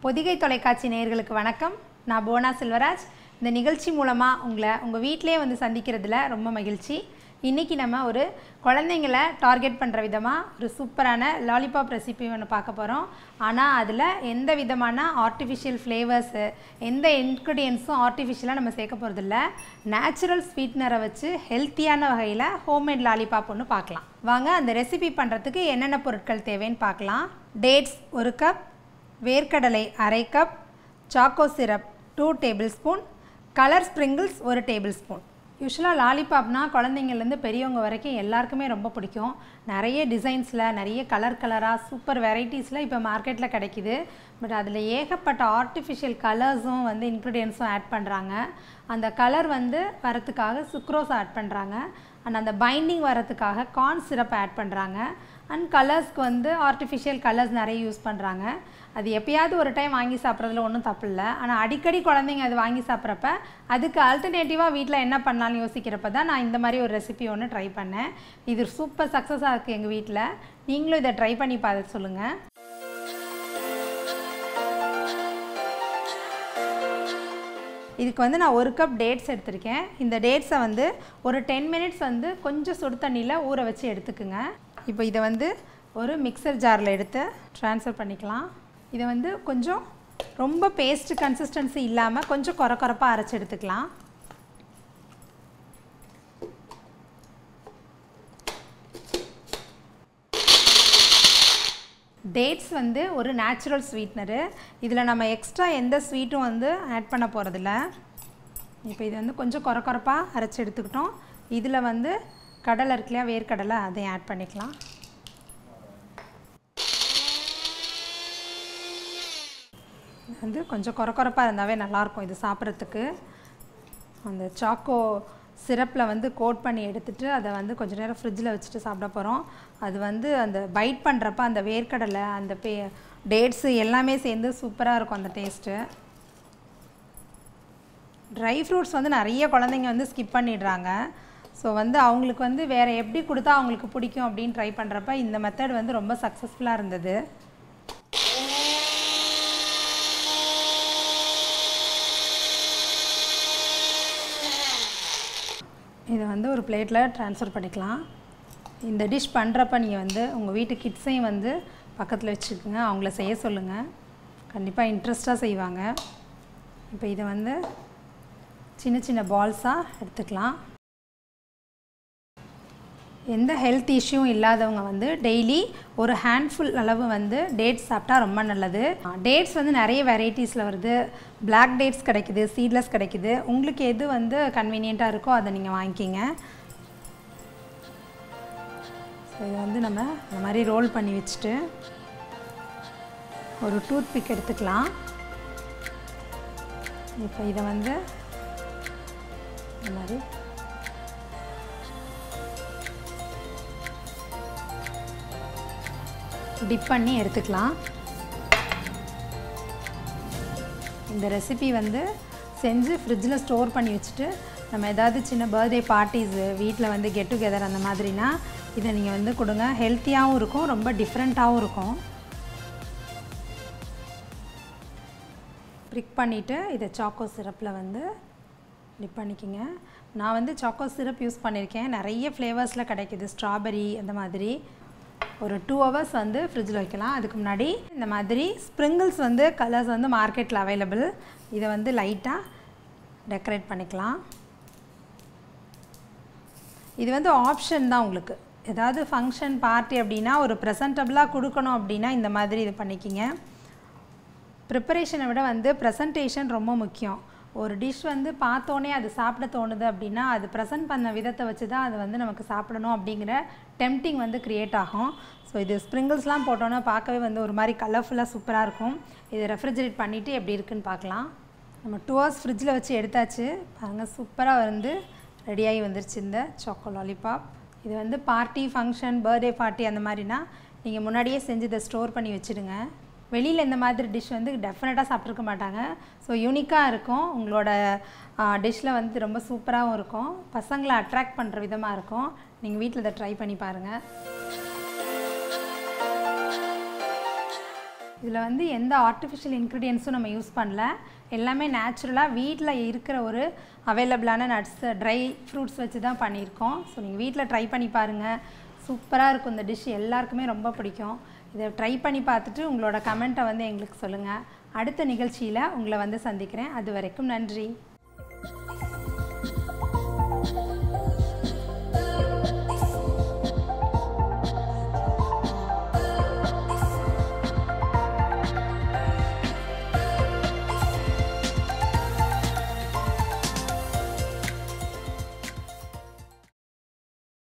பொதிகை தொலைக்காட்சி நேயர்களுக்கு வணக்கம் நான் போனா செல்வராஜ் இந்த நிகழ்ச்சி மூலமாக உங்களை உங்கள் வீட்டிலே வந்து சந்திக்கிறதுல ரொம்ப மகிழ்ச்சி இன்றைக்கி நம்ம ஒரு குழந்தைங்கள டார்கெட் பண்ணுற விதமாக ஒரு சூப்பரான லாலிபாப் ரெசிபி ஒன்று பார்க்க போகிறோம் ஆனால் அதில் எந்த விதமான ஆர்டிஃபிஷியல் ஃப்ளேவர்ஸு எந்த இன்க்ரீடியன்ஸும் ஆர்டிஃபிஷியலாக நம்ம சேர்க்க போகிறதில்ல நேச்சுரல் ஸ்வீட்னரை வச்சு ஹெல்த்தியான வகையில் ஹோம்மேட் லாலிபாப் ஒன்று பார்க்கலாம் வாங்க அந்த ரெசிபி பண்ணுறதுக்கு என்னென்ன பொருட்கள் தேவைன்னு பார்க்கலாம் டேட்ஸ் ஒரு கப் வேர்க்கடலை அரை cup choco syrup two tablespoon colour sprinkles ஒரு டேபிள் ஸ்பூன் யூஸ்வலாக லாலிபாப்னா குழந்தைங்கள்லேருந்து பெரியவங்க வரைக்கும் எல்லாருக்குமே ரொம்ப பிடிக்கும் நிறைய டிசைன்ஸில் நிறைய கலர் கலராக சூப்பர் வெரைட்டிஸில் இப்போ மார்க்கெட்டில் கிடைக்குது பட் அதில் ஏகப்பட்ட ஆர்டிஃபிஷியல் கலர்ஸும் வந்து இன்க்ரீடியன்ஸும் ஆட் பண்ணுறாங்க அந்த கலர் வந்து வரத்துக்காக சுக்ரோஸ் ஆட் பண்ணுறாங்க அண்ட் அந்த பைண்டிங் வரத்துக்காக கார்ன் சிரப் ஆட் பண்ணுறாங்க அண்ட் கலர்ஸ்க்கு வந்து ஆர்டிஃபிஷியல் கலர்ஸ் நிறைய யூஸ் பண்ணுறாங்க அது எப்பயாவது ஒரு டைம் வாங்கி சாப்பிட்றதுல ஒன்றும் தப்பு இல்லை ஆனால் அடிக்கடி குழந்தைங்க அது வாங்கி சாப்பிட்றப்ப அதுக்கு ஆல்டர்னேட்டிவாக வீட்டில் என்ன பண்ணலாம்னு யோசிக்கிறப்ப தான் நான் இந்த மாதிரி ஒரு ரெசிபி ஒன்று ட்ரை பண்ணேன் இது சூப்பர் சக்ஸஸாக இருக்குது எங்கள் வீட்டில் நீங்களும் இதை ட்ரை பண்ணி பார்த்து சொல்லுங்கள் இதுக்கு வந்து நான் ஒரு கப் டேட்ஸ் எடுத்திருக்கேன் இந்த டேட்ஸை வந்து ஒரு டென் மினிட்ஸ் வந்து கொஞ்சம் சுடு தண்ணியில் ஊற வச்சு எடுத்துக்குங்க இப்போ இதை வந்து ஒரு மிக்சர் ஜாரில் எடுத்து ட்ரான்ஸ்ஃபர் பண்ணிக்கலாம் இதை வந்து கொஞ்சம் ரொம்ப பேஸ்ட் கன்சிஸ்டன்சி இல்லாமல் கொஞ்சம் குறை குறைப்பாக அரைச்சி எடுத்துக்கலாம் டேட்ஸ் வந்து ஒரு நேச்சுரல் ஸ்வீட்னரு இதில் நம்ம எக்ஸ்ட்ரா எந்த ஸ்வீட்டும் வந்து ஆட் பண்ண போகிறதில்ல இப்போ இது வந்து கொஞ்சம் குறை குறைப்பாக அரைச்சி எடுத்துக்கிட்டோம் இதில் வந்து கடலை இருக்கு இல்லையா வேர்க்கடலை அதையும் ஆட் பண்ணிக்கலாம் இது வந்து கொஞ்சம் குறை குறைப்பாக இருந்தாவே நல்லாயிருக்கும் இது சாப்பிட்றதுக்கு அந்த சாக்கோ சிரப்பில் வந்து கோட் பண்ணி எடுத்துகிட்டு அதை வந்து கொஞ்சம் நேரம் ஃப்ரிட்ஜில் வச்சுட்டு சாப்பிட போகிறோம் அது வந்து அந்த பைட் பண்ணுறப்ப அந்த வேர்க்கடலை அந்த பே டேட்ஸு எல்லாமே சேர்ந்து சூப்பராக இருக்கும் அந்த டேஸ்ட்டு ட்ரை ஃப்ரூட்ஸ் வந்து நிறைய குழந்தைங்க வந்து ஸ்கிப் பண்ணிடுறாங்க ஸோ வந்து அவங்களுக்கு வந்து வேறு எப்படி கொடுத்தா அவங்களுக்கு பிடிக்கும் அப்படின்னு ட்ரை பண்ணுறப்ப இந்த மெத்தட் வந்து ரொம்ப சக்ஸஸ்ஃபுல்லாக இருந்தது இதை வந்து ஒரு பிளேட்டில் ட்ரான்ஸ்ஃபர் பண்ணிக்கலாம் இந்த டிஷ் பண்ணுறப்ப நீங்கள் வந்து உங்கள் வீட்டு கிட்ஸையும் வந்து பக்கத்தில் வச்சுக்கோங்க அவங்கள செய்ய சொல்லுங்கள் கண்டிப்பாக இன்ட்ரெஸ்ட்டாக செய்வாங்க இப்போ இதை வந்து சின்ன சின்ன பால்ஸாக எடுத்துக்கலாம் எந்த ஹெல்த் இஷ்யூவும் இல்லாதவங்க வந்து டெய்லி ஒரு ஹேண்ட்ஃபுல் அளவு வந்து டேட்ஸ் சாப்பிட்டா ரொம்ப நல்லது டேட்ஸ் வந்து நிறைய வெரைட்டிஸில் வருது பிளாக் டேட்ஸ் கிடைக்குது சீட்லெஸ் கிடைக்குது உங்களுக்கு எது வந்து கன்வீனியண்ட்டாக இருக்கோ அதை நீங்கள் வாங்கிக்கிங்க ஸோ இதை வந்து நம்ம இந்த மாதிரி ரோல் பண்ணி வச்சுட்டு ஒரு டூத் பிக் எடுத்துக்கலாம் இப்போ இதை வந்து இந்த மாதிரி டிப் பண்ணி எடுத்துக்கலாம் இந்த ரெசிபி வந்து செஞ்சு ஃப்ரிட்ஜில் ஸ்டோர் பண்ணி வச்சுட்டு நம்ம ஏதாவது சின்ன பர்த்டே பார்ட்டிஸு வீட்டில் வந்து கெட் டுகெதர் அந்த மாதிரினா இதை நீங்கள் வந்து கொடுங்க ஹெல்த்தியாகவும் இருக்கும் ரொம்ப டிஃப்ரெண்ட்டாகவும் இருக்கும் ப்ரிக் பண்ணிவிட்டு இதை சாக்கோ சிரப்பில் வந்து டிப் பண்ணிக்கிங்க நான் வந்து சாக்கோ சிரப் யூஸ் பண்ணியிருக்கேன் நிறைய ஃப்ளேவர்ஸில் கிடைக்கிது ஸ்ட்ராபெரி அந்த மாதிரி ஒரு டூ ஹவர்ஸ் வந்து ஃப்ரிட்ஜில் வைக்கலாம் அதுக்கு முன்னாடி இந்த மாதிரி ஸ்ப்ரிங்கிள்ஸ் வந்து கலர்ஸ் வந்து மார்க்கெட்டில் அவைலபிள் இதை வந்து லைட்டாக டெக்கரேட் பண்ணிக்கலாம் இது வந்து ஆப்ஷன் தான் உங்களுக்கு ஏதாவது ஃபங்க்ஷன் பார்ட்டி அப்படின்னா ஒரு ப்ரெசன்டபுளாக கொடுக்கணும் அப்படின்னா இந்த மாதிரி இது பண்ணிக்கிங்க ப்ரிப்பரேஷனை விட வந்து ப்ரெசன்டேஷன் ரொம்ப முக்கியம் ஒரு டிஷ் வந்து பார்த்தோன்னே அது சாப்பிட தோணுது அப்படின்னா அது ப்ரெசென்ட் பண்ண விதத்தை வச்சு தான் அது வந்து நமக்கு சாப்பிடணும் அப்படிங்கிற டெம்டிங் வந்து க்ரியேட் ஆகும் ஸோ இது ஸ்ப்ரிங்கிள்ஸ்லாம் போட்டோன்னா பார்க்கவே வந்து ஒரு மாதிரி கலர்ஃபுல்லாக சூப்பராக இருக்கும் இதை ரெஃப்ரிஜரேட் பண்ணிவிட்டு எப்படி இருக்குன்னு பார்க்கலாம் நம்ம டூ ஹவர்ஸ் ஃப்ரிட்ஜில் வச்சு எடுத்தாச்சு பாருங்கள் சூப்பராக வந்து ரெடியாகி வந்துருச்சு இந்த சாக்கோ லாலிபாப் இது வந்து பார்ட்டி ஃபங்க்ஷன் பர்த்டே பார்ட்டி அந்த மாதிரினா நீங்கள் முன்னாடியே செஞ்சு இதை ஸ்டோர் பண்ணி வச்சுடுங்க வெளியில் இந்த மாதிரி டிஷ் வந்து டெஃபினட்டாக சாப்பிட்ருக்க மாட்டாங்க ஸோ யூனிக்காக இருக்கும் உங்களோட டிஷ்ஷில் வந்து ரொம்ப சூப்பராகவும் இருக்கும் பசங்களை அட்ராக்ட் பண்ணுற விதமாக இருக்கும் நீங்கள் வீட்டில் இதை ட்ரை பண்ணி பாருங்கள் இதில் வந்து எந்த ஆர்டிஃபிஷியல் இன்க்ரீடியன்ஸும் நம்ம யூஸ் பண்ணல எல்லாமே நேச்சுரலாக வீட்டில் இருக்கிற ஒரு அவைலபிளான நட்ஸ் ட்ரை ஃப்ரூட்ஸ் வச்சு தான் பண்ணியிருக்கோம் ஸோ நீங்கள் வீட்டில் ட்ரை பண்ணி பாருங்கள் சூப்பராக இருக்கும் இந்த டிஷ் எல்லாருக்குமே ரொம்ப பிடிக்கும் இதை ட்ரை பண்ணி பார்த்துட்டு உங்களோட கமெண்ட்டை வந்து எங்களுக்கு சொல்லுங்கள் அடுத்த நிகழ்ச்சியில் உங்களை வந்து சந்திக்கிறேன் அது வரைக்கும் நன்றி